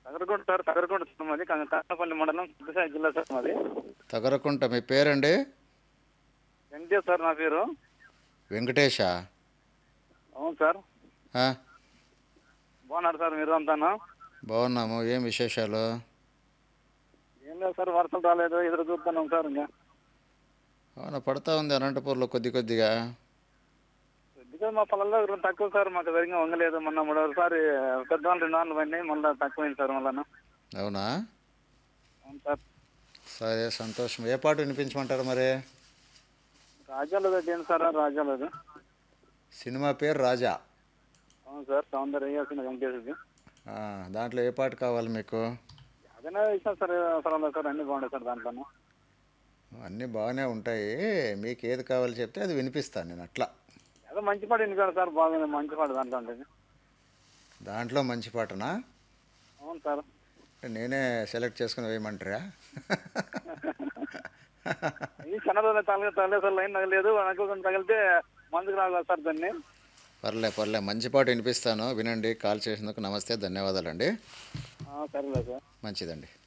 తగరకుంట sir తగరకుంట sir మాది కా- కాకపల్లి మండలం సత్యసాయి జిల్లా సార్ మాది తగరకుంట మీ పేరండి వెంకటేష్ సార్ నా పేరు వెంకటేశా అవును సార్ ఆ, బాగున్నారు సార్ మీరు అంతాను బాగున్నాము ఏం విశేషాలు ఏం లేదు సార్ వర్షం రాలేదు ఎదురు చూస్తున్నాం సార్ ఇంకా అవునా పడతా ఉంది అనంతపూర్లో కొద్ది కొద్దిగా కొద్దిగా మా పొలంలో రెండు తక్కువ సార్ మాకు సరిగ్గా వంగలేదు మొన్న మూడోసారి పెద్దవాళ్ళు రెండు వాళ్ళు పడినాయి మళ్ళీ తక్కువైంది సార్ మళ్ళీ అవునా అవును సార్ సరే సంతోషం ఏ పాట వినిపించమంటారు మరి రాజ్యాలది ఏంటి సార్ రాజ్యాలది సినిమా పేరు రాజా అవును సార్ సౌందర్య వేసిన వెంకటేశ్వరకి ఆ, దాంట్లో ఏ పాట కావాలి మీకు అదేనా ఇచ్చిన సార్ పర్వాలేదు సార్ అన్ని బాగుంటాయి సార్ దాంట్లోనూ అన్నీ బాగానే ఉంటాయి మీకు ఏది కావాలి చెప్తే అది వినిపిస్తాను నేను అట్లా ఏదో మంచి పాట ఎన్నికాడు సార్ బాగుంది మంచి పాట దాంట్లో ఉంటుంది దాంట్లో మంచి పాటనా అవును సార్ అంటే నేనే సెలెక్ట్ చేసుకుని వేయమంటారా ఈ చిన్న రోజులు తగలేదు తగలేదు సార్ లైన్ తగలేదు నాకు కొంచెం తగిలితే మందుకు రాలేదు సార్ దాన్ని పర్లే పర్లే మంచి పాట వినిపిస్తాను వినండి కాల్ చేసినందుకు నమస్తే ధన్యవాదాలండి ఆ, సరేలే సార్ మంచిదండి